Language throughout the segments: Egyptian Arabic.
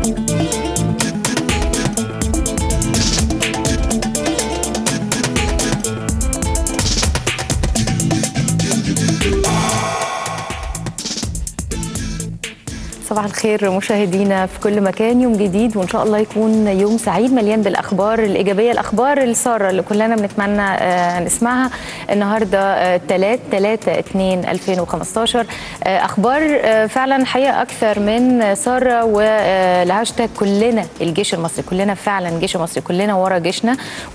صباح الخير مشاهدينا في كل مكان يوم جديد وان شاء الله يكون يوم سعيد مليان بالاخبار الايجابيه الاخبار الساره اللي كلنا بنتمنى آه، نسمعها النهارده 3 3 2 2015 آه، اخبار آه، فعلا حقيقه اكثر من ساره والهاشتاج كلنا الجيش المصري كلنا فعلا الجيش المصري كلنا ورا جيشنا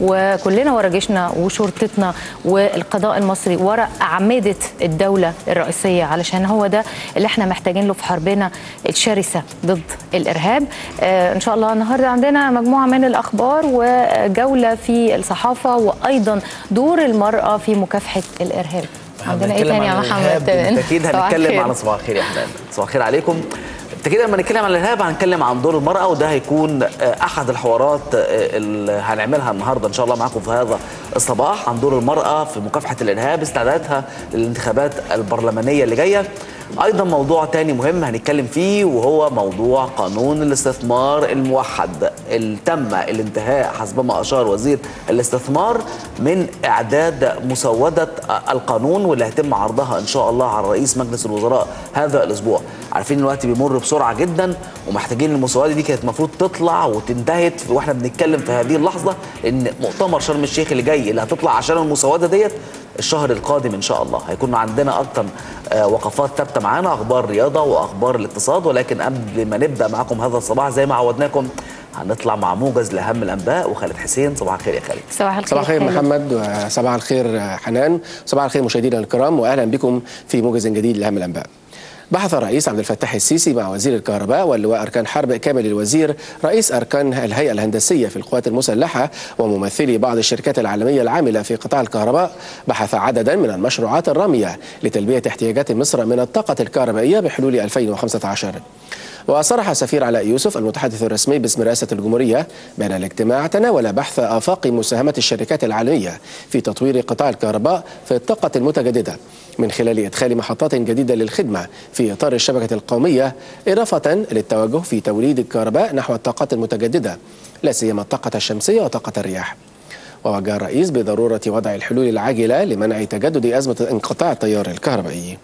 وكلنا ورا جيشنا وشرطتنا والقضاء المصري ورا اعمده الدوله الرئيسيه علشان هو ده اللي احنا محتاجين له في حربنا الشرسه ضد الارهاب آه، ان شاء الله النهارده عندنا مجموعه من الاخبار وجوله في الصحافه وايضا دور المراه في مكافحه الارهاب عندنا ايه هنتكلم تاني يا عن الإرهاب، محمد بالتاكيد صباح هنتكلم الخير. عن صباح الخير يا حنان صباح الخير عليكم بالتاكيد لما نتكلم عن الارهاب هنتكلم عن دور المراه وده هيكون آه، احد الحوارات آه، اللي هنعملها النهارده ان شاء الله معاكم في هذا الصباح عن دور المراه في مكافحه الارهاب استعداداتها للانتخابات البرلمانيه اللي جايه ايضا موضوع تاني مهم هنتكلم فيه وهو موضوع قانون الاستثمار الموحد اللي تم الانتهاء حسبما اشار وزير الاستثمار من اعداد مسوده القانون واللي هيتم عرضها ان شاء الله على رئيس مجلس الوزراء هذا الاسبوع عارفين الوقت بيمر بسرعه جدا ومحتاجين المسوده دي كانت المفروض تطلع وتنتهت واحنا بنتكلم في هذه اللحظه ان مؤتمر شرم الشيخ اللي جاي اللي هتطلع عشان المسوده ديت الشهر القادم ان شاء الله هيكون عندنا اكتر آه، وقفات ثابته معانا اخبار رياضه واخبار الاقتصاد ولكن قبل ما نبدا معاكم هذا الصباح زي ما عودناكم هنطلع مع موجز لاهم الانباء وخالد حسين صباح الخير يا خالد صباح الخير صباح الخير خالد. محمد وصباح الخير حنان صباح الخير مشاهدينا الكرام واهلا بكم في موجز جديد لاهم الانباء بحث الرئيس عبد الفتاح السيسي مع وزير الكهرباء واللواء اركان حرب كامل الوزير رئيس اركان الهيئه الهندسيه في القوات المسلحه وممثلي بعض الشركات العالميه العامله في قطاع الكهرباء بحث عددا من المشروعات الراميه لتلبيه احتياجات مصر من الطاقه الكهربائيه بحلول 2015 وصرح سفير علاء يوسف المتحدث الرسمي باسم رئاسة الجمهورية بأن الاجتماع تناول بحث آفاق مساهمة الشركات العالمية في تطوير قطاع الكهرباء في الطاقة المتجددة من خلال إدخال محطات جديدة للخدمة في إطار الشبكة القومية إضافة للتوجه في توليد الكهرباء نحو الطاقات المتجددة لا سيما الطاقة الشمسية وطاقة الرياح ووجه الرئيس بضرورة وضع الحلول العاجلة لمنع تجدد أزمة انقطاع التيار الكهربائي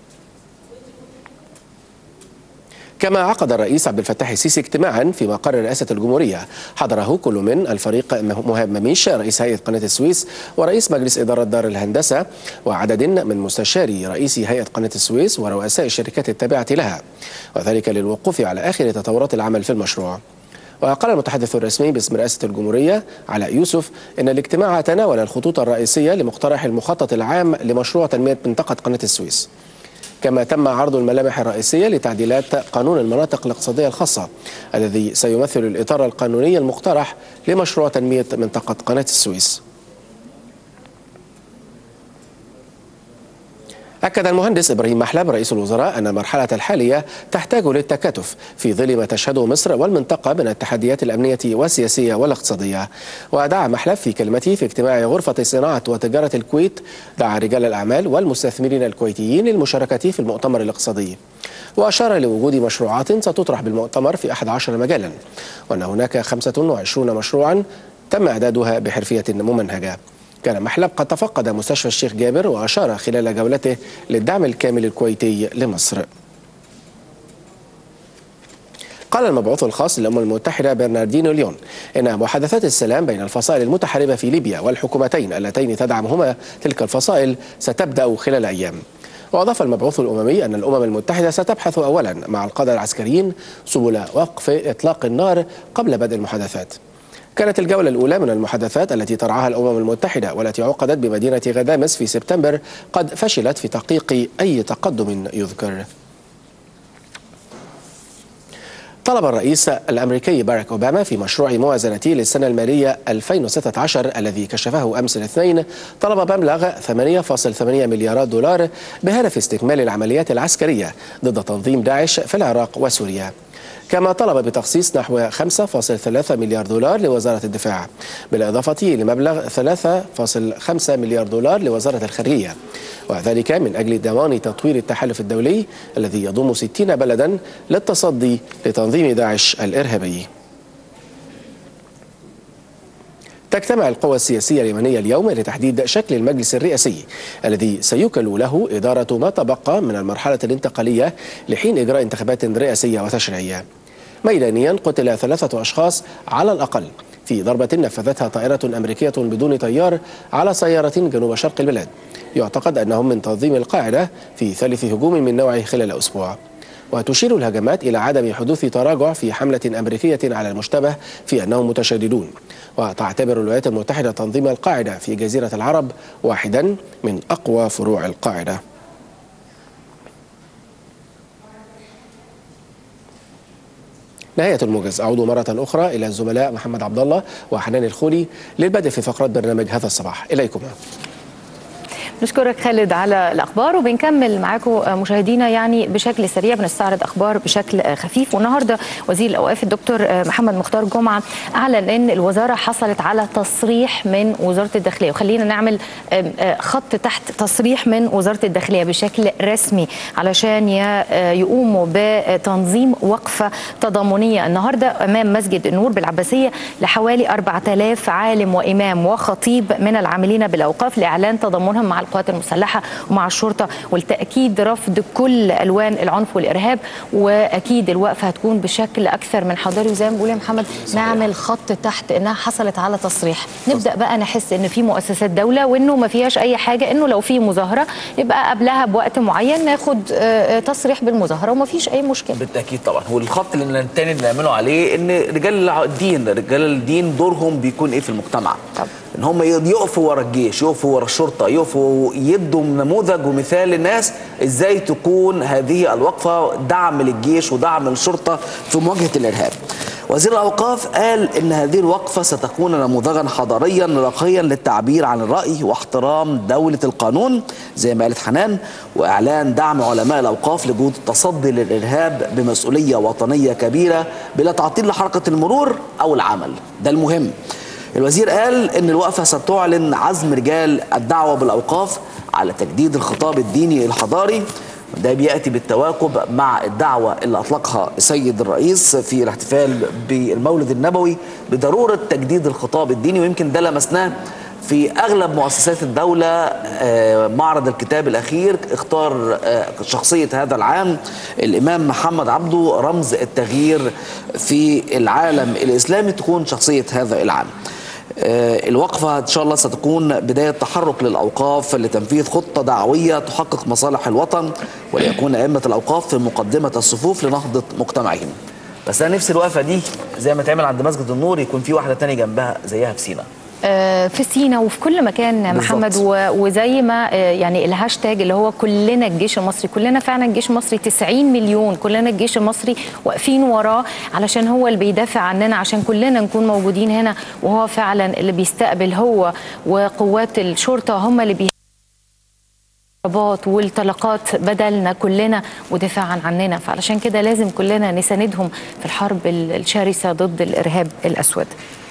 كما عقد الرئيس عبد الفتاح السيسي اجتماعا في مقر رئاسة الجمهورية حضره كل من الفريق مهاب مميش رئيس هيئة قناة السويس ورئيس مجلس إدارة دار الهندسة وعدد من مستشاري رئيس هيئة قناة السويس ورؤساء الشركات التابعة لها وذلك للوقوف على آخر تطورات العمل في المشروع وقال المتحدث الرسمي باسم رئاسة الجمهورية علاء يوسف إن الاجتماع تناول الخطوط الرئيسية لمقترح المخطط العام لمشروع تنمية منطقة قناة السويس كما تم عرض الملامح الرئيسية لتعديلات قانون المناطق الاقتصادية الخاصة الذي سيمثل الإطار القانوني المقترح لمشروع تنمية منطقة قناة السويس أكد المهندس إبراهيم محلب رئيس الوزراء أن المرحلة الحالية تحتاج للتكاتف في ظل ما تشهده مصر والمنطقة من التحديات الأمنية والسياسية والاقتصادية ودعا محلب في كلمته في اجتماع غرفة صناعة وتجارة الكويت دعا رجال الأعمال والمستثمرين الكويتيين للمشاركة في المؤتمر الاقتصادي وأشار لوجود مشروعات ستطرح بالمؤتمر في 11 مجالا وأن هناك 25 مشروعا تم إعدادها بحرفية ممنهجة كان محلب قد تفقد مستشفى الشيخ جابر وأشار خلال جولته للدعم الكامل الكويتي لمصر قال المبعوث الخاص للأمم المتحدة برناردينو ليون إن محادثات السلام بين الفصائل المتحاربة في ليبيا والحكومتين اللتين تدعمهما تلك الفصائل ستبدأ خلال أيام وأضاف المبعوث الأممي أن الأمم المتحدة ستبحث أولا مع القادة العسكريين سبل وقف إطلاق النار قبل بدء المحادثات كانت الجولة الأولى من المحادثات التي ترعاها الأمم المتحدة والتي عقدت بمدينة غدامس في سبتمبر قد فشلت في تحقيق أي تقدم يذكر طلب الرئيس الامريكي باراك اوباما في مشروع موازنته للسنه الماليه 2016 الذي كشفه امس الاثنين طلب مبلغ 8.8 مليارات دولار بهدف استكمال العمليات العسكريه ضد تنظيم داعش في العراق وسوريا. كما طلب بتخصيص نحو 5.3 مليار دولار لوزارة الدفاع بالإضافة لمبلغ 3.5 مليار دولار لوزارة الخارجية وذلك من أجل ضمان تطوير التحالف الدولي الذي يضم 60 بلدا للتصدي لتنظيم داعش الإرهابي تجتمع القوى السياسية اليمنية اليوم لتحديد شكل المجلس الرئاسي الذي سيكل له إدارة ما تبقى من المرحلة الانتقالية لحين إجراء انتخابات رئاسية وتشريعية ميدانيا قتل ثلاثة أشخاص على الأقل في ضربة نفذتها طائرة أمريكية بدون طيار على سيارة جنوب شرق البلاد يعتقد أنهم من تنظيم القاعدة في ثالث هجوم من نوعه خلال أسبوع وتشير الهجمات إلى عدم حدوث تراجع في حملة أمريكية على المشتبه في أنهم متشددون وتعتبر الولايات المتحدة تنظيم القاعدة في جزيرة العرب واحدا من أقوى فروع القاعدة نهاية الموجز أعود مرة أخرى إلى الزملاء محمد عبد الله وحنان الخولي للبدء في فقرات برنامج هذا الصباح إليكم نشكرك خالد على الاخبار وبنكمل معاكم مشاهدينا يعني بشكل سريع بنستعرض اخبار بشكل خفيف والنهارده وزير الاوقاف الدكتور محمد مختار جمعه اعلن ان الوزاره حصلت على تصريح من وزاره الداخليه وخلينا نعمل خط تحت تصريح من وزاره الداخليه بشكل رسمي علشان يقوموا بتنظيم وقفه تضامنيه النهارده امام مسجد النور بالعباسيه لحوالي 4000 عالم وامام وخطيب من العاملين بالاوقاف لاعلان تضامنهم مع القوات المسلحه ومع الشرطه والتاكيد رفض كل الوان العنف والارهاب واكيد الوقفه هتكون بشكل اكثر من حضاري وزي ما بقول يا محمد نعمل خط تحت انها حصلت على تصريح نبدا بقى نحس ان في مؤسسات دوله وانه ما فيهاش اي حاجه انه لو في مظاهره يبقى قبلها بوقت معين ناخد تصريح بالمظاهره وما فيش اي مشكله بالتاكيد طبعا والخط اللي الثاني اللي نعمله عليه ان رجال الدين رجال الدين دورهم بيكون ايه في المجتمع طبعا. ان هم يقفوا ورا الجيش يقفوا ورا الشرطه يقفوا يدوا نموذج ومثال للناس ازاي تكون هذه الوقفه دعم للجيش ودعم للشرطه في مواجهه الارهاب وزير الاوقاف قال ان هذه الوقفه ستكون نموذجا حضاريا راقيا للتعبير عن الراي واحترام دوله القانون زي ما قالت حنان واعلان دعم علماء الاوقاف لجهود التصدي للارهاب بمسؤوليه وطنيه كبيره بلا تعطيل لحركه المرور او العمل ده المهم الوزير قال ان الوقفه ستعلن عزم رجال الدعوه بالاوقاف على تجديد الخطاب الديني الحضاري ده بياتي بالتواكب مع الدعوه اللي اطلقها السيد الرئيس في الاحتفال بالمولد النبوي بضروره تجديد الخطاب الديني ويمكن ده لمسناه في اغلب مؤسسات الدوله معرض الكتاب الاخير اختار شخصيه هذا العام الامام محمد عبده رمز التغيير في العالم الاسلامي تكون شخصيه هذا العام الوقفة إن شاء الله ستكون بداية تحرك للأوقاف لتنفيذ خطة دعوية تحقق مصالح الوطن وليكون أئمة الأوقاف في مقدمة الصفوف لنهضة مجتمعهم بس أنا نفسي الوقفة دي زي ما تعمل عند مسجد النور يكون في واحدة تانية جنبها زيها في سينا في سينا وفي كل مكان محمد وزي ما يعني الهاشتاج اللي هو كلنا الجيش المصري كلنا فعلا الجيش المصري 90 مليون كلنا الجيش المصري واقفين وراه علشان هو اللي بيدافع عننا عشان كلنا نكون موجودين هنا وهو فعلا اللي بيستقبل هو وقوات الشرطه هم اللي بي والطلقات بدلنا كلنا ودفاعا عننا فعلشان كده لازم كلنا نساندهم في الحرب الشرسه ضد الارهاب الاسود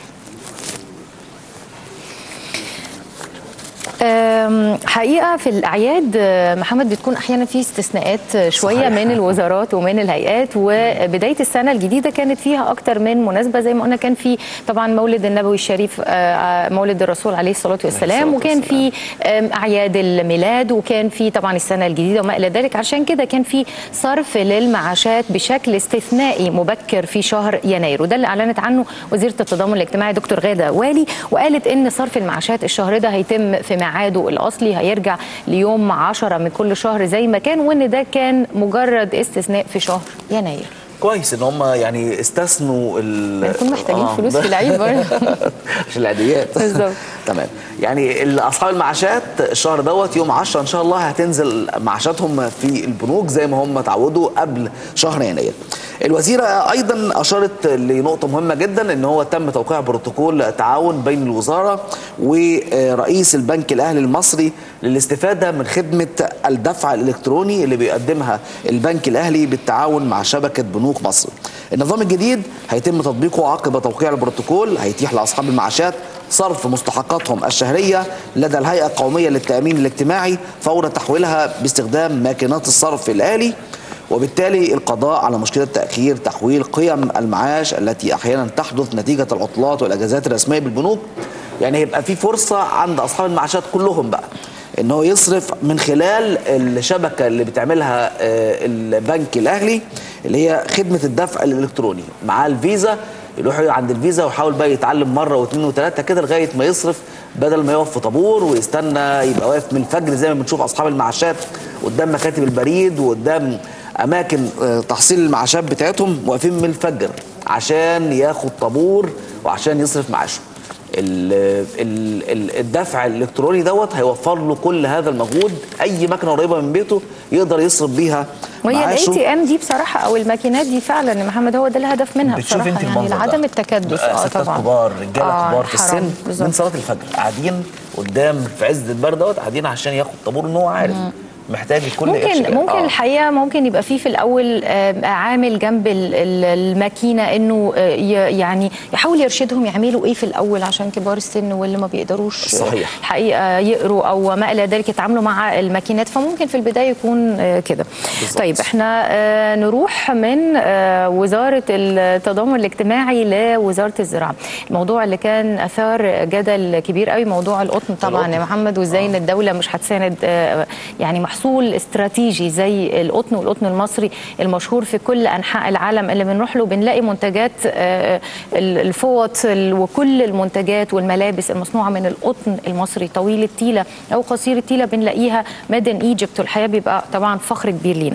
حقيقه في الاعياد محمد بتكون احيانا في استثناءات شويه صحيح. من الوزارات ومن الهيئات وبدايه السنه الجديده كانت فيها اكتر من مناسبه زي ما قلنا كان في طبعا مولد النبوي الشريف مولد الرسول عليه الصلاه والسلام وكان في اعياد الميلاد وكان في طبعا السنه الجديده وما الى ذلك عشان كده كان في صرف للمعاشات بشكل استثنائي مبكر في شهر يناير وده اللي اعلنت عنه وزيره التضامن الاجتماعي دكتور غاده والي وقالت ان صرف المعاشات الشهر ده هيتم في ميعاده الاصلي هيرجع ليوم 10 من كل شهر زي ما كان وان ده كان مجرد استثناء في شهر يناير كويس ان هم يعني استثنوا ال نكون محتاجين آه فلوس في العيد برضه عشان العيديات بالظبط تمام يعني اصحاب المعاشات الشهر دوت يوم 10 ان شاء الله هتنزل معاشاتهم في البنوك زي ما هم اتعودوا قبل شهر يناير الوزيرة أيضا أشارت لنقطة مهمة جدا أن هو تم توقيع بروتوكول تعاون بين الوزارة ورئيس البنك الأهلي المصري للاستفادة من خدمة الدفع الإلكتروني اللي بيقدمها البنك الأهلي بالتعاون مع شبكة بنوك مصر النظام الجديد هيتم تطبيقه عقب توقيع البروتوكول هيتيح لأصحاب المعاشات صرف مستحقاتهم الشهرية لدى الهيئة القومية للتأمين الاجتماعي فور تحويلها باستخدام ماكينات الصرف الآلي وبالتالي القضاء على مشكلة تأخير تحويل قيم المعاش التي أحيانا تحدث نتيجة العطلات والأجازات الرسمية بالبنوك يعني هيبقى في فرصه عند اصحاب المعاشات كلهم بقى ان هو يصرف من خلال الشبكه اللي بتعملها آه، البنك الاهلي اللي هي خدمه الدفع الالكتروني معاه الفيزا يروح عند الفيزا ويحاول بقى يتعلم مره واثنين وثلاثه كده لغايه ما يصرف بدل ما يقف في طابور ويستنى يبقى واقف من الفجر زي ما بنشوف اصحاب المعاشات قدام مكاتب البريد وقدام اماكن آه، تحصيل المعاشات بتاعتهم واقفين من الفجر عشان ياخد طابور وعشان يصرف معاشه ال- ال- ال- الدفع الالكتروني دوت هيوفر له كل هذا المجهود اي مكنه قريبه من بيته يقدر يصرف بيها وهي الاي معاشه. تي ام دي بصراحه او الماكينات دي فعلا يا محمد هو ده الهدف منها بتشوف بصراحه انت يعني المنظر ده. لعدم التكدس آه، اه ستات طبعا كبار رجاله آه، كبار في حرام، السن بالظبط. من صلاه الفجر قاعدين قدام في عز البرد دوت قاعدين عشان ياخد طابور ان هو عارف محتاج كل قرش ممكن كده. ممكن آه. الحقيقه ممكن يبقى فيه في الاول آه، عامل جنب ال- ال- الماكينه انه آه، ي- يعني يحاول يرشدهم يعملوا ايه في الاول عشان كبار السن واللي ما بيقدروش آه، صحيح. الحقيقه يقروا او ما الى ذلك يتعاملوا مع الماكينات فممكن في البدايه يكون آه، كده بالظبط. طيب احنا آه، نروح من آه، وزاره التضامن الاجتماعي لوزاره الزراعه الموضوع اللي كان اثار جدل كبير قوي موضوع القطن طبعا يا محمد وازاي ان الدوله مش هتساند آه، يعني محصول استراتيجي زي القطن والقطن المصري المشهور في كل انحاء العالم اللي بنروح له بنلاقي منتجات آه، ال- الفوط ال- وكل المنتجات والملابس المصنوعه من القطن المصري طويل التيله او قصير التيله بنلاقيها ميد ان ايجيبت والحقيقه بيبقى طبعا فخر كبير لينا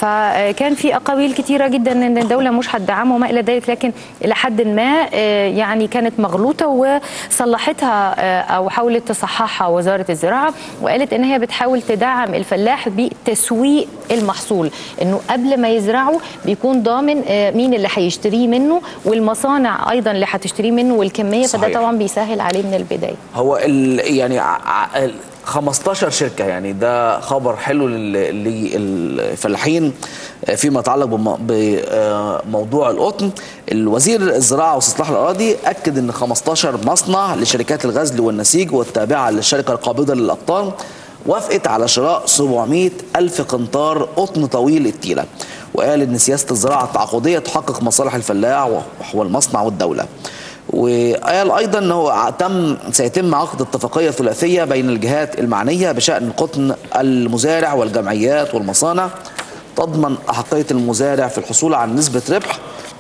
فكان في اقاويل كتيره جدا ان الدوله مش هتدعمه وما الى ذلك لكن الى حد ما آه، يعني كانت مغلوطه وصلحتها آه، او حاولت تصححها وزاره الزراعه وقالت ان هي بتحاول تدعم الفلاح بتسويق المحصول انه قبل ما يزرعه بيكون ضامن آه، مين اللي هيشتريه منه والمصانع ايضا اللي هتشتريه منه والكميه فده صحيح. طبعا بيسهل عليه من البدايه هو ال يعني ع- ع- ال 15 شركه يعني ده خبر حلو لل- للفلاحين فيما يتعلق بم- بموضوع القطن الوزير الزراعه واستصلاح الاراضي اكد ان 15 مصنع لشركات الغزل والنسيج والتابعه للشركه القابضه للاقطان وافقت على شراء 700 ألف قنطار قطن طويل التيلة وقال إن سياسة الزراعة التعاقدية تحقق مصالح الفلاح والمصنع والدولة وقال ايضا انه تم سيتم عقد اتفاقيه ثلاثيه بين الجهات المعنيه بشان القطن المزارع والجمعيات والمصانع تضمن احقيه المزارع في الحصول على نسبه ربح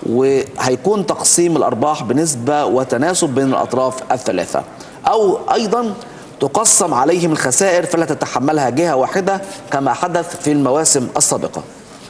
وهيكون تقسيم الارباح بنسبه وتناسب بين الاطراف الثلاثه او ايضا تقسم عليهم الخسائر فلا تتحملها جهه واحده كما حدث في المواسم السابقه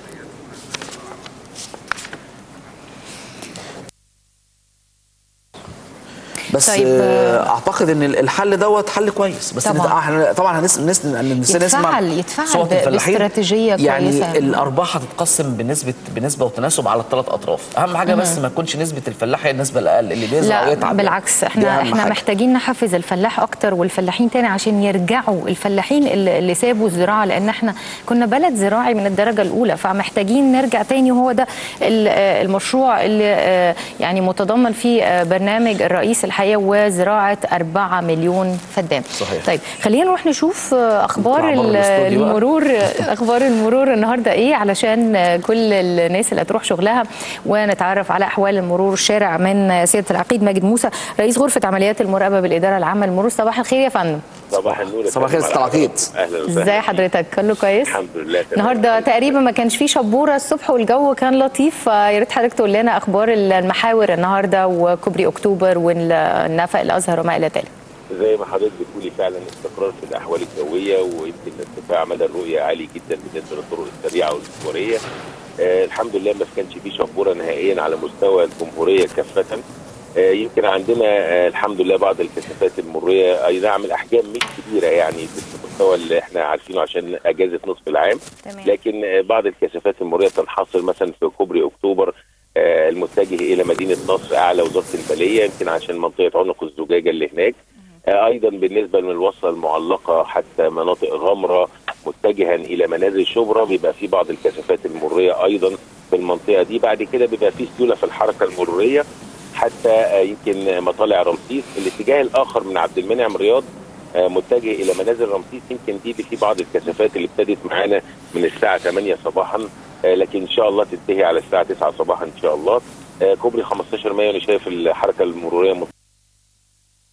بس طيب، طيب اعتقد ان الحل دوت حل كويس بس طبعاً. طبعا احنا طبعا هنس نس نس نسمع يتفعل- يتفعل صوت ب- الفلاحين. باستراتيجية يعني كويسة. الارباح هتتقسم بنسبه بنسبه وتناسب على الثلاث اطراف اهم حاجه بس ما تكونش نسبه الفلاح هي النسبه الاقل اللي بيزرع لا ويتعب بالعكس دي احنا أهم احنا حاجة. محتاجين نحفز الفلاح اكتر والفلاحين تاني عشان يرجعوا الفلاحين اللي اللي سابوا الزراعه لان احنا كنا بلد زراعي من الدرجه الاولى فمحتاجين نرجع تاني وهو ده ال- آه، المشروع اللي آه، يعني متضمن فيه آه، برنامج الرئيس الحقيقه وزراعه 4 مليون فدان صحيح. طيب خلينا نروح نشوف آه، اخبار نطلع بره ال- الاستوديو بقى. المرور اخبار المرور النهارده ايه علشان آه، كل الناس اللي هتروح شغلها ونتعرف على احوال المرور الشارع من سياده العقيد ماجد موسى رئيس غرفه عمليات المراقبه بالاداره العامه للمرور صباح الخير يا فندم صباح النور يا صباح الخير فندم ست على العقيد. حضرتك. اهلا وسهلا ازاي حضرتك كله كويس الحمد لله تمام. النهارده تقريبا ما كانش فيه شبوره الصبح والجو كان لطيف فيا ريت حضرتك تقول لنا اخبار المحاور النهارده وكوبري اكتوبر والنفق الازهر وما الى ذلك زي ما حضرتك بتقولي فعلا استقرار في الاحوال الجويه ويمكن ارتفاع مدى الرؤيه عالي جدا بالنسبه للطرق السريعه والمحوريه آه الحمد لله ما كانش فيه شبوره نهائيا على مستوى الجمهوريه كافه آه يمكن عندنا آه الحمد لله بعض الكثافات المريه اي نعم الاحجام مش كبيره يعني في المستوى اللي احنا عارفينه عشان اجازه نصف العام تمام. لكن آه بعض الكثافات المريه تنحصر مثلا في كوبري اكتوبر آه، المتجه الى مدينه نصر اعلى وزاره البليه يمكن عشان منطقه عنق الزجاجه اللي هناك آه، ايضا بالنسبه من الوصله المعلقه حتى مناطق غمره متجها الى منازل شبرا بيبقى في بعض الكثافات المريه ايضا في المنطقه دي بعد كده بيبقى في سيوله في الحركه المروريه حتى آه، يمكن مطالع رمسيس الاتجاه الاخر من عبد المنعم رياض آه، متجه الى منازل رمسيس يمكن دي اللي في بعض الكثافات اللي ابتدت معانا من الساعه 8 صباحا آه، لكن ان شاء الله تنتهي على الساعه 9 صباحا ان شاء الله آه، كوبري 15 مايو انا شايف الحركه المروريه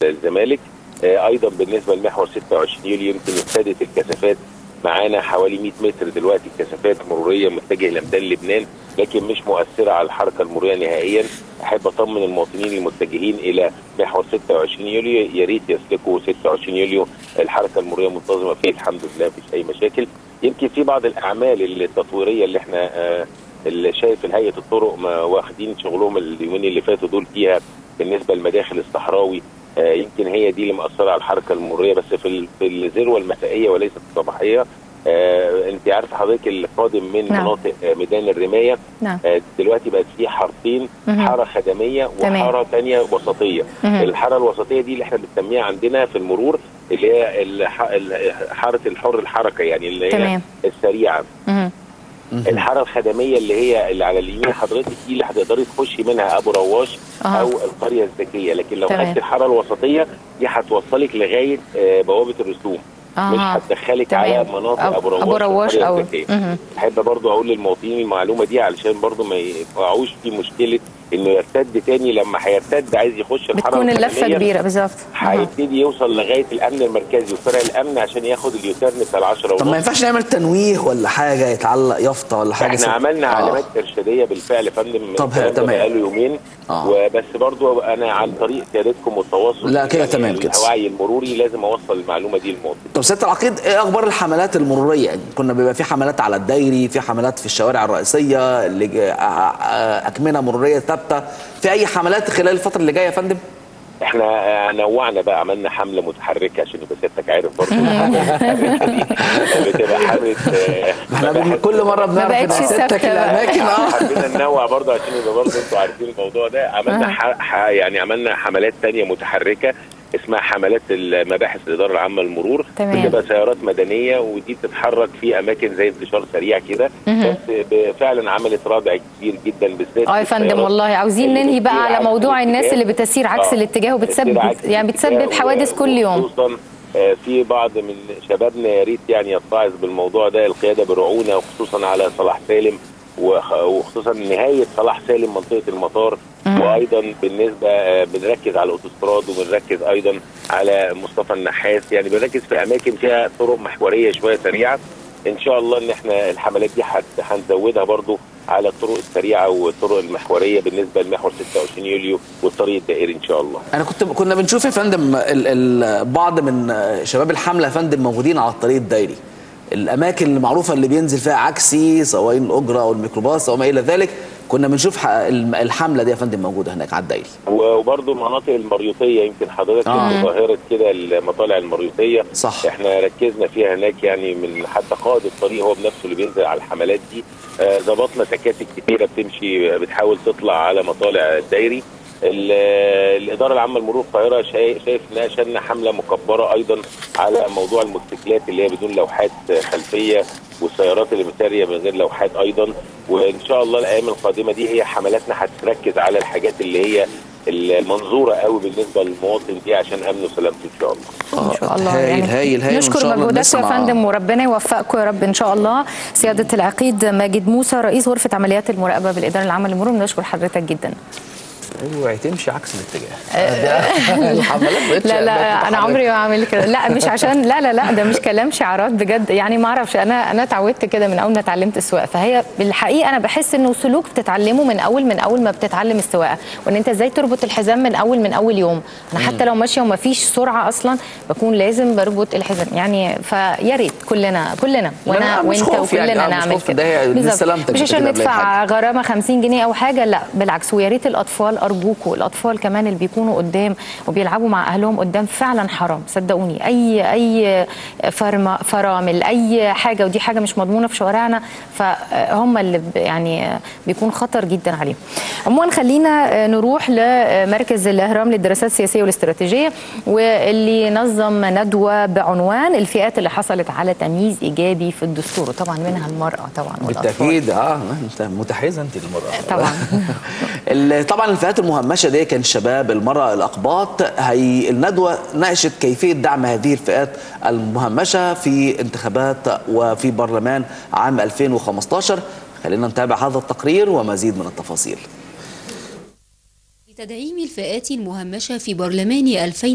الزمالك آه، ايضا بالنسبه لمحور 26 يوليو يمكن ابتدت الكثافات معانا حوالي 100 متر دلوقتي كثافات مروريه متجهه لميدان لبنان لكن مش مؤثره على الحركه المروريه نهائيا احب اطمن المواطنين المتجهين الى محور 26 يوليو يا ريت يسلكوا 26 يوليو الحركه المروريه منتظمه فيه الحمد لله مفيش اي مشاكل يمكن في بعض الاعمال التطويريه اللي احنا آه، اللي شايف الهيئه الطرق ما واخدين شغلهم اليومين اللي فاتوا دول فيها بالنسبه لمداخل الصحراوي آه، يمكن هي دي اللي مأثره على الحركه المروريه بس في ال- في الذروه المسائيه وليست الصباحيه آه، انت عارفه حضرتك القادم من نعم. مناطق آه، ميدان الرمايه نعم آه، دلوقتي بقت في حارتين مهم. حاره خدميه تمام. وحاره ثانيه وسطيه مهم. الحاره الوسطيه دي اللي احنا بنسميها عندنا في المرور اللي هي الح- ال- حاره الحر الحركه يعني اللي هي تمام. السريعه مهم. الحاره الخدميه اللي هي اللي على اليمين حضرتك دي اللي هتقدري تخشي منها ابو رواش أها. او القريه الذكيه لكن لو تمام. خدت الحاره الوسطيه دي هتوصلك لغايه آه، بوابه الرسوم مش أها. هتدخلك تمام. على مناطق أب- ابو رواش أبو رواش والقرية أو الذكية. مهم. احب برضو اقول للمواطنين المعلومه دي علشان برضو ما يقعوش في مشكله انه يرتد تاني لما هيرتد عايز يخش الحاره بتكون اللفه الخدمية، كبيره بالظبط أها. هيبتدي يوصل لغايه الامن المركزي وفرع الامن عشان ياخد اليوتيرن بتاع العشرة طب ما ونص ينفعش نعمل تنويه ولا حاجه يتعلق يافطه ولا حاجه احنا ست- عملنا آه. علامات ارشاديه بالفعل يا فندم طب الكلام ده تمام. بقاله يومين آه. وبس برضو انا عن طريق سيادتكم والتواصل لا، كده تمام كده. الوعي المروري لازم اوصل المعلومه دي للمواطن طب سياده العقيد ايه اخبار الحملات المروريه يعني كنا بيبقى في حملات على الدايري في حملات في الشوارع الرئيسيه اللي جا- آه، آه، اكمنه مروريه ثابته في اي حملات خلال الفتره اللي جايه يا فندم احنا آه، نوعنا بقى عملنا حمله متحركه عشان يبقى سيادتك عارف برضو بتبقى حمله آه، احنا بن- مباحث كل مره بنعرف بقتش إن ثابتة سيادتك بقى. الاماكن اه حبينا ننوع برضه عشان يبقى برضه انتوا عارفين الموضوع ده عملنا ح... ح... يعني عملنا حملات تانية متحركه اسمها حملات المباحث الاداره العامه للمرور تمام. بتبقى سيارات مدنيه ودي بتتحرك في اماكن زي انتشار سريع كده بس ب- فعلا عملت ردع كبير جدا بالذات اه يا في فندم السيارات والله عاوزين اللي ننهي بقى بتسير على عكس موضوع الناس الاتجاه. اللي بتسير عكس آه. الاتجاه بتسير وبتسبب عكس يعني بتسبب الاتجاه حوادث كل يوم وخصوصا آه، في بعض من شبابنا يا ريت يعني يتعظ بالموضوع ده القياده برعونه وخصوصا على صلاح سالم وخ- وخصوصا نهايه صلاح سالم منطقه المطار وايضا بالنسبه آه، بنركز على الاوتوستراد وبنركز ايضا على مصطفى النحاس يعني بنركز في اماكن فيها طرق محوريه شويه سريعه ان شاء الله ان احنا الحملات دي هت- هنزودها برضو على الطرق السريعه والطرق المحوريه بالنسبه لمحور 26 يوليو والطريق الدائري ان شاء الله انا كنت كنا بنشوف يا فندم ال- ال- بعض من شباب الحمله يا فندم موجودين على الطريق الدايري الاماكن المعروفه اللي بينزل فيها عكسي سواء الاجره او الميكروباص او ما الى ذلك كنا بنشوف ح- الم- الحمله دي يا فندم موجوده هناك على الدايري وبرضه المناطق المريوطيه يمكن حضرتك آه. آه. ظاهره كده المطالع المريوطيه صح. احنا ركزنا فيها هناك يعني من حتى قائد الطريق هو بنفسه اللي بينزل على الحملات دي آه، ظبطنا تكاتك كتيره بتمشي بتحاول تطلع على مطالع الدايري ال- الاداره العامه لمرور القاهره شايف شايف انها شن حمله مكبره ايضا على موضوع الموتوسيكلات اللي هي بدون لوحات خلفيه والسيارات اللي متاريه من غير لوحات ايضا وان شاء الله الايام القادمه دي هي حملاتنا هتركز على الحاجات اللي هي المنظوره قوي بالنسبه للمواطن دي عشان امنه وسلامته ان شاء الله ان شاء الله هايل يعني هايل هايل وإن نشكر شاء الله مجهوداتكم يا نسمع- فندم وربنا يوفقكم يا رب ان شاء الله سياده العقيد ماجد موسى رئيس غرفه عمليات المراقبه بالاداره العامه للمرور بنشكر حضرتك جدا اوعي تمشي عكس الاتجاه الحملات بقتش لا لا أماكن انا تحرك. عمري ما اعمل كده لا مش عشان لا لا لا ده مش كلام شعارات بجد يعني ما اعرفش انا انا اتعودت كده من اول ما اتعلمت السواقه فهي بالحقيقه انا بحس انه سلوك بتتعلمه من اول من اول ما بتتعلم السواقه وان انت ازاي تربط الحزام من اول من اول يوم انا حتى لو ماشيه وما فيش سرعه اصلا بكون لازم بربط الحزام يعني فيا ريت كلنا كلنا وانا لا، مش وانت خوف وكلنا يعني، آه، مش نعمل خوف، كده ده هي- دي بالظبط. سلامتك مش أنت عشان كده قبل أي ندفع غرامه 50 جنيه او حاجه لا بالعكس ويا ريت الاطفال ارجوكوا الاطفال كمان اللي بيكونوا قدام وبيلعبوا مع اهلهم قدام فعلا حرام صدقوني اي اي فرما فرامل اي حاجه ودي حاجه مش مضمونه في شوارعنا فهم اللي ب- يعني بيكون خطر جدا عليهم عموما خلينا نروح لمركز الاهرام للدراسات السياسيه والاستراتيجيه واللي نظم ندوه بعنوان الفئات اللي حصلت على تمييز ايجابي في الدستور وطبعا منها المراه طبعا والأطفال. بالتاكيد اه انت متحيزه انت للمراه طبعا ال- طبعا الفئات المهمشه دي كان الشباب المراه الاقباط هي الندوه ناقشت كيفيه دعم هذه الفئات المهمشه في انتخابات وفي برلمان عام 2015 خلينا نتابع هذا التقرير ومزيد من التفاصيل لتدعيم الفئات المهمشة في برلمان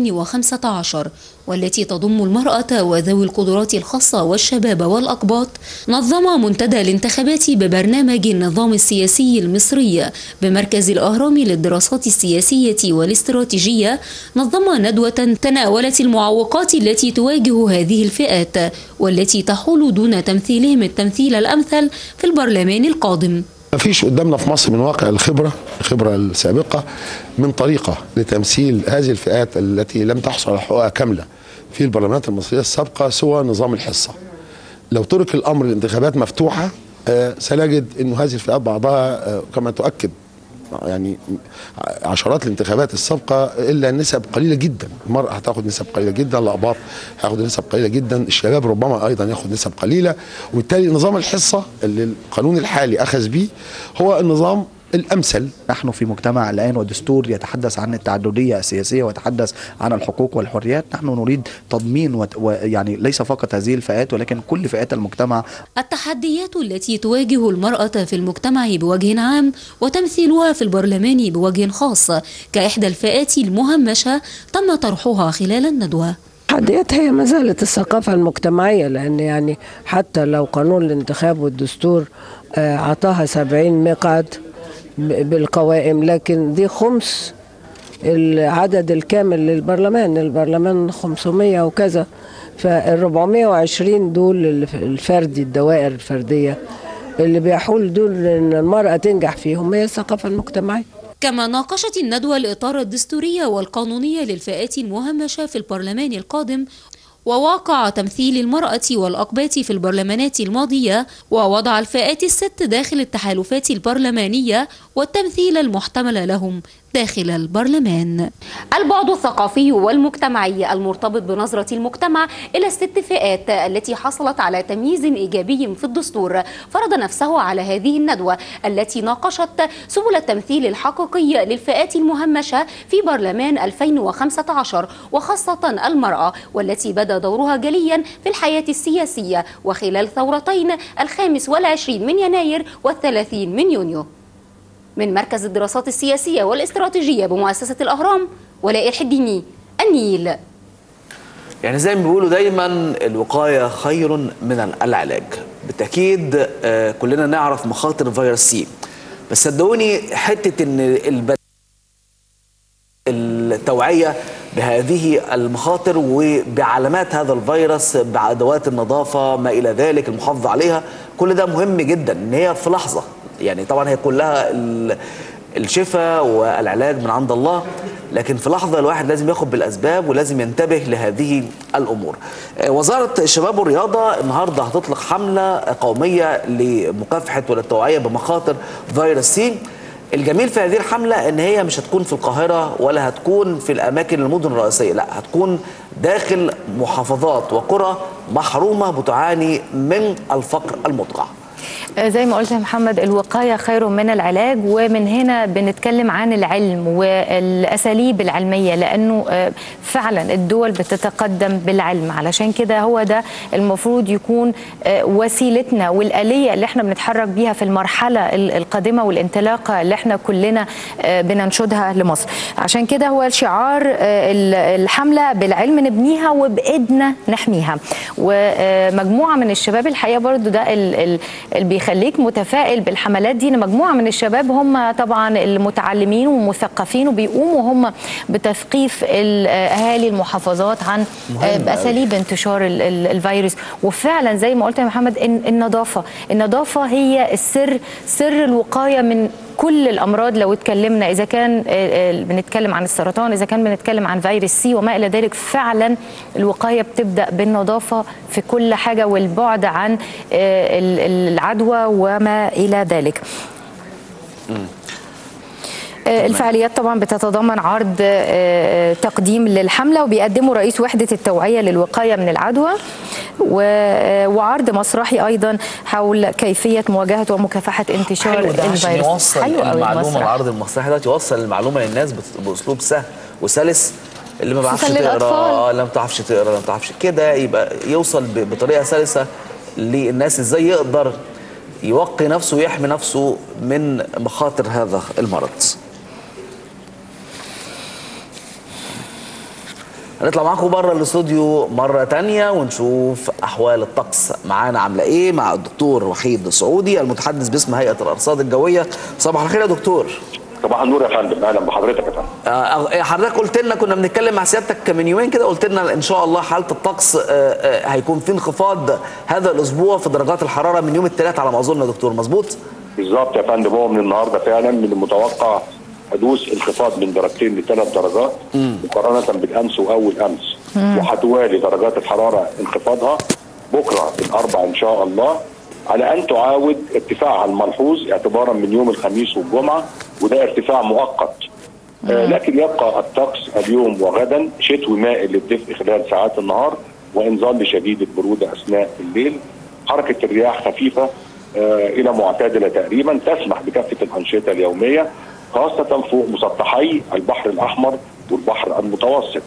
2015 والتي تضم المرأة وذوي القدرات الخاصة والشباب والأقباط نظم منتدى الانتخابات ببرنامج النظام السياسي المصري بمركز الأهرام للدراسات السياسية والاستراتيجية نظم ندوة تناولت المعوقات التي تواجه هذه الفئات والتي تحول دون تمثيلهم التمثيل الأمثل في البرلمان القادم ما فيش قدامنا في مصر من واقع الخبرة الخبرة السابقة من طريقة لتمثيل هذه الفئات التي لم تحصل على حقوقها كاملة في البرلمانات المصرية السابقة سوى نظام الحصة لو ترك الأمر الانتخابات مفتوحة آه، سنجد أن هذه الفئات بعضها آه، كما تؤكد يعني عشرات الانتخابات السابقه الا نسب قليله جدا المراه هتاخد نسب قليله جدا الاقباط هياخد نسب قليله جدا الشباب ربما ايضا ياخد نسب قليله وبالتالي نظام الحصه اللي القانون الحالي اخذ به هو النظام الامثل نحن في مجتمع الآن ودستور يتحدث عن التعددية السياسية ويتحدث عن الحقوق والحريات نحن نريد تضمين وت- ويعني ليس فقط هذه الفئات ولكن كل فئات المجتمع التحديات التي تواجه المرأة في المجتمع بوجه عام وتمثيلها في البرلمان بوجه خاص كإحدى الفئات المهمشة تم طرحها خلال الندوة التحديات هي ما زالت الثقافة المجتمعية لأن يعني حتى لو قانون الانتخاب والدستور آه، عطاها سبعين مقعد ب- بالقوائم لكن دي خمس العدد الكامل للبرلمان البرلمان 500 وكذا فال 420 دول الف- الفردي الدوائر الفردية اللي بيحول دول ان المرأة تنجح فيهم هي الثقافة المجتمعية كما ناقشت الندوة الإطار الدستوري والقانوني للفئات المهمشة في البرلمان القادم وواقع تمثيل المرأة والأقباط في البرلمانات الماضية ووضع الفئات الست داخل التحالفات البرلمانية والتمثيل المحتمل لهم داخل البرلمان البعد الثقافي والمجتمعي المرتبط بنظرة المجتمع إلى الست فئات التي حصلت على تمييز إيجابي في الدستور فرض نفسه على هذه الندوة التي ناقشت سبل التمثيل الحقيقي للفئات المهمشة في برلمان 2015 وخاصة المرأة والتي بدا دورها جليا في الحياة السياسية وخلال ثورتين الخامس والعشرين من يناير والثلاثين من يونيو من مركز الدراسات السياسية والاستراتيجية بمؤسسة الأهرام ولاء الحديني النيل يعني زي ما بيقولوا دايما الوقايه خير من العلاج بالتاكيد آه، كلنا نعرف مخاطر فيروس سي بس صدقوني حته ان الب... التوعيه بهذه المخاطر وبعلامات هذا الفيروس بادوات النظافه ما الى ذلك المحافظه عليها كل ده مهم جدا ان هي في لحظه يعني طبعا هي كلها ال- الشفاء والعلاج من عند الله لكن في لحظه الواحد لازم ياخد بالاسباب ولازم ينتبه لهذه الامور. آه، وزاره الشباب والرياضه النهارده هتطلق حمله قوميه لمكافحه والتوعيه بمخاطر فيروس سي الجميل في هذه الحملة ان هي مش هتكون في القاهرة ولا هتكون في الاماكن المدن الرئيسية لا هتكون داخل محافظات وقرى محرومة بتعاني من الفقر المدقع آه، زي ما قلت يا محمد الوقاية خير من العلاج ومن هنا بنتكلم عن العلم والأساليب العلمية لأنه آه، فعلا الدول بتتقدم بالعلم علشان كده هو ده المفروض يكون آه، وسيلتنا والآلية اللي احنا بنتحرك بيها في المرحلة ال- القادمة والانطلاقة اللي احنا كلنا آه، بننشدها لمصر عشان كده هو الشعار آه، ال- الحملة بالعلم نبنيها وبإيدنا نحميها ومجموعة من الشباب الحقيقة برضو ده ال- ال- اللي بيخليك متفائل بالحملات دي ان مجموعه من الشباب هم طبعا المتعلمين ومثقفين وبيقوموا هم بتثقيف ال- اهالي المحافظات عن مهم باساليب انتشار ال- ال- الفيروس وفعلا زي ما قلت يا محمد إن النظافه النظافه هي السر سر الوقايه من كل الامراض لو اتكلمنا اذا كان آه، آه، بنتكلم عن السرطان اذا كان بنتكلم عن فيروس سي وما الى ذلك فعلا الوقايه بتبدا بالنظافه في كل حاجه والبعد عن آه، ال- العدوى وما الى ذلك آه، الفعاليات طبعا بتتضمن عرض آه، تقديم للحمله وبيقدمه رئيس وحده التوعيه للوقايه من العدوى و- آه، وعرض مسرحي ايضا حول كيفيه مواجهه ومكافحه انتشار حلو ده عشان الفيروس يوصل حلو قوي المعلومه المسرح. العرض المسرحي ده يوصل المعلومه للناس بت- باسلوب سهل وسلس اللي ما بيعرفش خصوصاً تقرا للأطفال. آه، اللي ما بتعرفش تقرا اللي ما بتعرفش كده يبقى يوصل ب- بطريقه سلسه للناس ازاي يقدر يوقي نفسه ويحمي نفسه من مخاطر هذا المرض هنطلع معاكم بره الاستوديو مره تانية ونشوف احوال الطقس معانا عامله ايه مع الدكتور وحيد سعودي المتحدث باسم هيئه الارصاد الجويه صباح الخير يا دكتور صباح النور يا فندم اهلا بحضرتك يا فندم آه، حضرتك قلت لنا كنا بنتكلم مع سيادتك من يومين كده قلت لنا ان شاء الله حاله الطقس آه، آه، هيكون في انخفاض هذا الاسبوع في درجات الحراره من يوم الثلاث على ما اظن يا دكتور مظبوط بالظبط يا فندم هو من النهارده فعلا من المتوقع حدوث انخفاض من درجتين لثلاث درجات مقارنه بالامس واول امس وهتوالي درجات الحراره انخفاضها بكره الاربع ان شاء الله على ان تعاود ارتفاعها الملحوظ اعتبارا من يوم الخميس والجمعه وده ارتفاع مؤقت آه لكن يبقى الطقس اليوم وغدا شتوي مائل للدفء خلال ساعات النهار وان ظل شديد البروده اثناء الليل حركه الرياح خفيفه آه الى معتدله تقريبا تسمح بكافه الانشطه اليوميه خاصه فوق مسطحي البحر الاحمر والبحر المتوسط.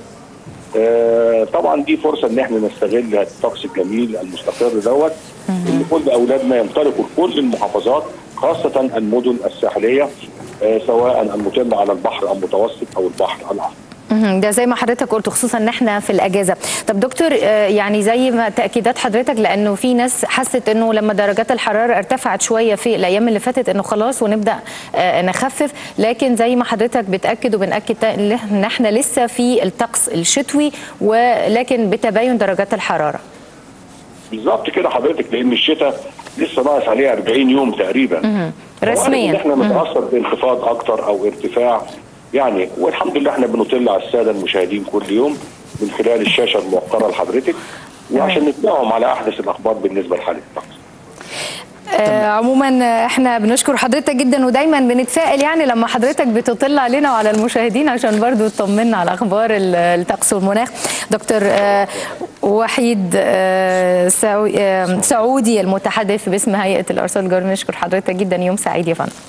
آه طبعا دي فرصه ان احنا نستغل الطقس الجميل المستقر دوت ان كل اولادنا ينطلقوا لكل المحافظات خاصه المدن الساحليه آه سواء المطله على البحر المتوسط او البحر الاحمر. مهم. ده زي ما حضرتك قلت خصوصا ان احنا في الاجازه طب دكتور آه، يعني زي ما تاكيدات حضرتك لانه في ناس حست انه لما درجات الحراره ارتفعت شويه في الايام اللي فاتت انه خلاص ونبدا آه، نخفف لكن زي ما حضرتك بتاكد وبناكد تا- ان احنا لسه في الطقس الشتوي ولكن بتباين درجات الحراره بالظبط كده حضرتك لان الشتاء لسه ناقص عليه 40 يوم تقريبا رسمياً. وارد ان احنا نتاثر بانخفاض اكتر او ارتفاع يعني والحمد لله احنا بنطل على الساده المشاهدين كل يوم من خلال الشاشه الموقره لحضرتك وعشان نتابعهم على احدث الاخبار بالنسبه لحاله الطقس آه عموما آه، احنا بنشكر حضرتك جدا ودايما بنتفائل يعني لما حضرتك بتطل علينا وعلى المشاهدين عشان برضو تطمنا على اخبار ال- الطقس والمناخ دكتور آه وحيد آه سعو- آه، سعودي المتحدث باسم هيئه الارصاد الجويه بنشكر حضرتك جدا يوم سعيد يا فندم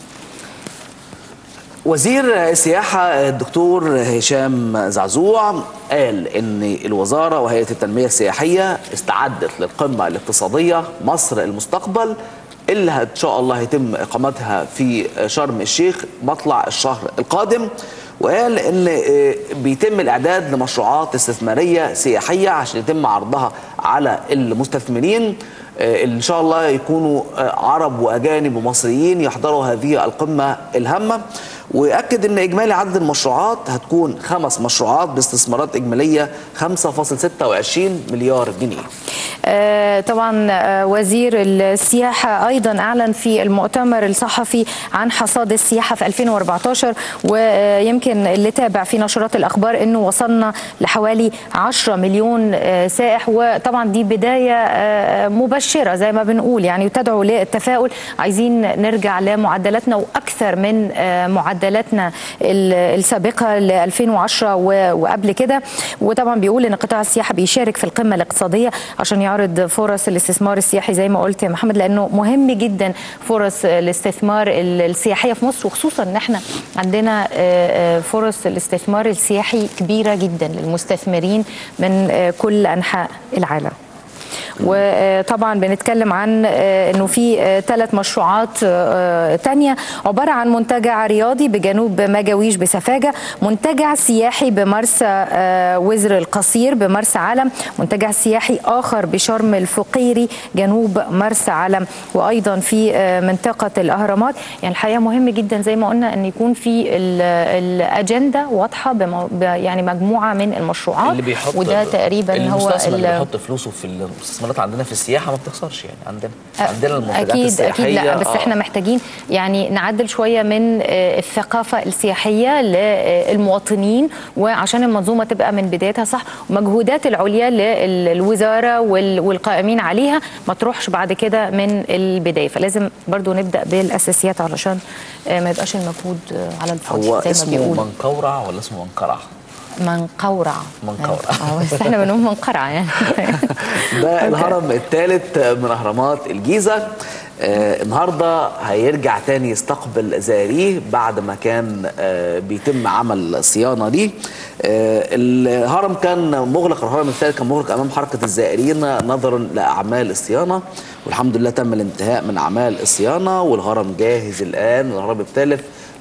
وزير السياحة الدكتور هشام زعزوع قال إن الوزارة وهيئة التنمية السياحية استعدت للقمة الاقتصادية مصر المستقبل اللي إن شاء الله هيتم إقامتها في شرم الشيخ مطلع الشهر القادم وقال إن آه، بيتم الإعداد لمشروعات استثمارية سياحية عشان يتم عرضها على المستثمرين آه، ان شاء الله يكونوا آه، عرب واجانب ومصريين يحضروا هذه القمه الهامه واكد ان اجمالي عدد المشروعات هتكون خمس مشروعات باستثمارات اجماليه 5.26 مليار جنيه آه، طبعا آه، وزير السياحة أيضا أعلن في المؤتمر الصحفي عن حصاد السياحة في 2014 ويمكن اللي تابع في نشرات الأخبار أنه وصلنا لحوالي 10 مليون آه، سائح وطبعا دي بداية آه، مبشرة زي ما بنقول يعني وتدعو للتفاؤل عايزين نرجع لمعدلاتنا وأكثر من آه، معدلاتنا ال- السابقة ل 2010 و- وقبل كده وطبعا بيقول ان قطاع السياحه بيشارك في القمه الاقتصاديه عشان يعرض فرص الاستثمار السياحي زي ما قلت يا محمد لانه مهم جدا فرص الاستثمار ال- السياحيه في مصر وخصوصا ان احنا عندنا آه، آه، فرص الاستثمار السياحي كبيره جدا للمستثمرين من آه، كل انحاء العالم وطبعا بنتكلم عن آه، انه في ثلاث مشروعات آه، تانية عبارة عن منتجع رياضي بجنوب مجاويش بسفاجة منتجع سياحي بمرسى آه، وزر القصير بمرسى علم منتجع سياحي آخر بشرم الفقيري جنوب مرسى علم وأيضا في آه، منطقة الأهرامات يعني الحقيقة مهم جدا زي ما قلنا أن يكون في ال- الأجندة واضحة بمو- ب- يعني مجموعة من المشروعات اللي بيحط وده تقريبا هو المستثمر اللي ال- بيحط فلوسه في المستثمرات عندنا في السياحه ما بتخسرش يعني عندنا عندنا المنتجات اكيد السياحيه اكيد لا بس آه. احنا محتاجين يعني نعدل شويه من آه، الثقافه السياحيه للمواطنين وعشان المنظومه تبقى من بدايتها صح ومجهودات العليا للوزاره وال- والقائمين عليها ما تروحش بعد كده من البدايه فلازم برضو نبدا بالاساسيات علشان آه، ما يبقاش المجهود آه، على الفاضي هو زي ما اسمه بيقولوا منقورع ولا اسمه منقرع؟ منقورع منقورع. اه بس احنا بنقول منقرع يعني ده الهرم الثالث من اهرامات الجيزه آه النهارده هيرجع تاني يستقبل زائريه بعد ما كان آه بيتم عمل صيانه ليه آه الهرم كان مغلق الهرم الثالث كان مغلق امام حركه الزائرين نظرا لاعمال الصيانه والحمد لله تم الانتهاء من اعمال الصيانه والهرم جاهز الان الهرم الثالث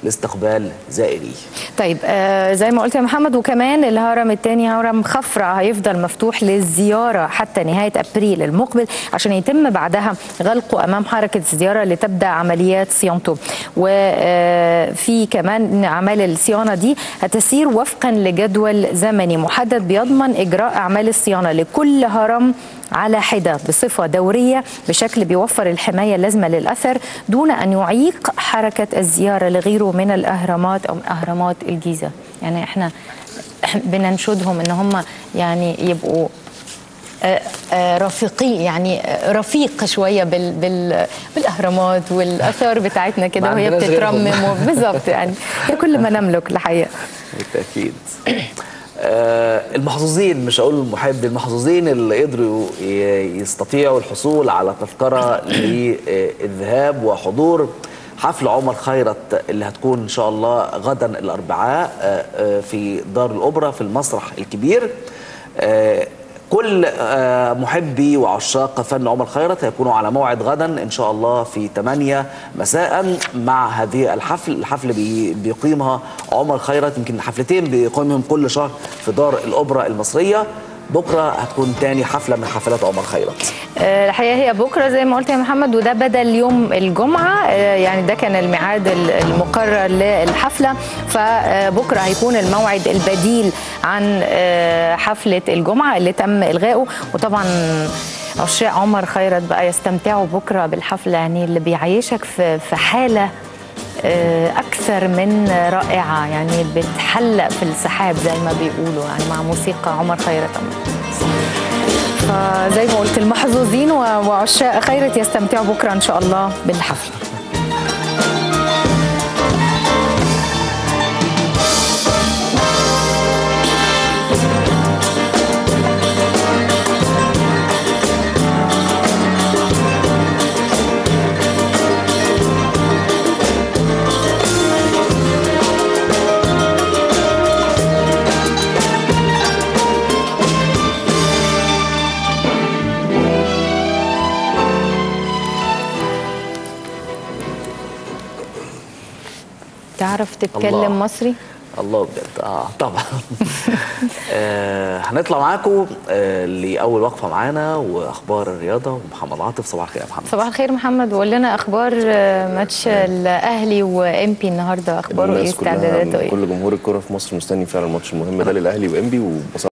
لاستقبال زائريه طيب آه زي ما قلت يا محمد وكمان الهرم الثاني هرم خفرع هيفضل مفتوح للزياره حتى نهايه ابريل المقبل عشان يتم بعدها غلقه امام حركه الزياره لتبدا عمليات صيانته وفي كمان اعمال الصيانه دي هتسير وفقا لجدول زمني محدد بيضمن اجراء اعمال الصيانه لكل هرم على حدة بصفة دورية بشكل بيوفر الحماية اللازمة للأثر دون أن يعيق حركة الزيارة لغيره من الأهرامات أو من أهرامات الجيزة يعني احنا بننشدهم ان هم يعني يبقوا آه، آه، رفيقي يعني آه، رفيق شويه بال بال بالاهرامات والاثار بتاعتنا كده ما وهي عندناش غيرهم. بتترمم بالظبط يعني هي كل ما نملك الحقيقه بالتاكيد آه، المحظوظين مش هقول المحب المحظوظين اللي قدروا ي- يستطيعوا الحصول على تذكره للذهاب وحضور حفل عمر خيرت اللي هتكون ان شاء الله غدا الاربعاء آه، آه، في دار الاوبرا في المسرح الكبير آه، كل آه، محبي وعشاق فن عمر خيرت هيكونوا على موعد غدا ان شاء الله في 8 مساء مع هذه الحفل الحفل بي- بيقيمها عمر خيرت يمكن حفلتين بيقيمهم كل شهر في دار الاوبرا المصريه بكره هتكون تاني حفله من حفلات عمر خيرت آه، الحقيقه هي بكره زي ما قلت يا محمد وده بدل يوم الجمعه آه، يعني ده كان الميعاد ال- المقرر للحفله فبكره هيكون الموعد البديل عن آه، حفله الجمعه اللي تم الغائه وطبعا عشاق عمر خيرت بقى يستمتعوا بكره بالحفله يعني اللي بيعيشك في في حاله آه، اكثر من رائعه يعني بتحلق في السحاب زي ما بيقولوا يعني مع موسيقى عمر خيرت فزي ما قلت المحظوظين و- وعشاق خيرت يستمتعوا بكره ان شاء الله بالحفله تعرف تتكلم الله. مصري الله بجد اه طبعا آه هنطلع معاكم آه لاول وقفه معانا واخبار الرياضه ومحمد عاطف صباح الخير يا محمد صباح الخير محمد وقول لنا اخبار آه، ماتش الاهلي وامبي النهارده اخباره ايه الناس كلها استعداداته ايه كل جمهور الكرة في مصر مستني فعلا الماتش المهم ده للاهلي وانبي وبصراحه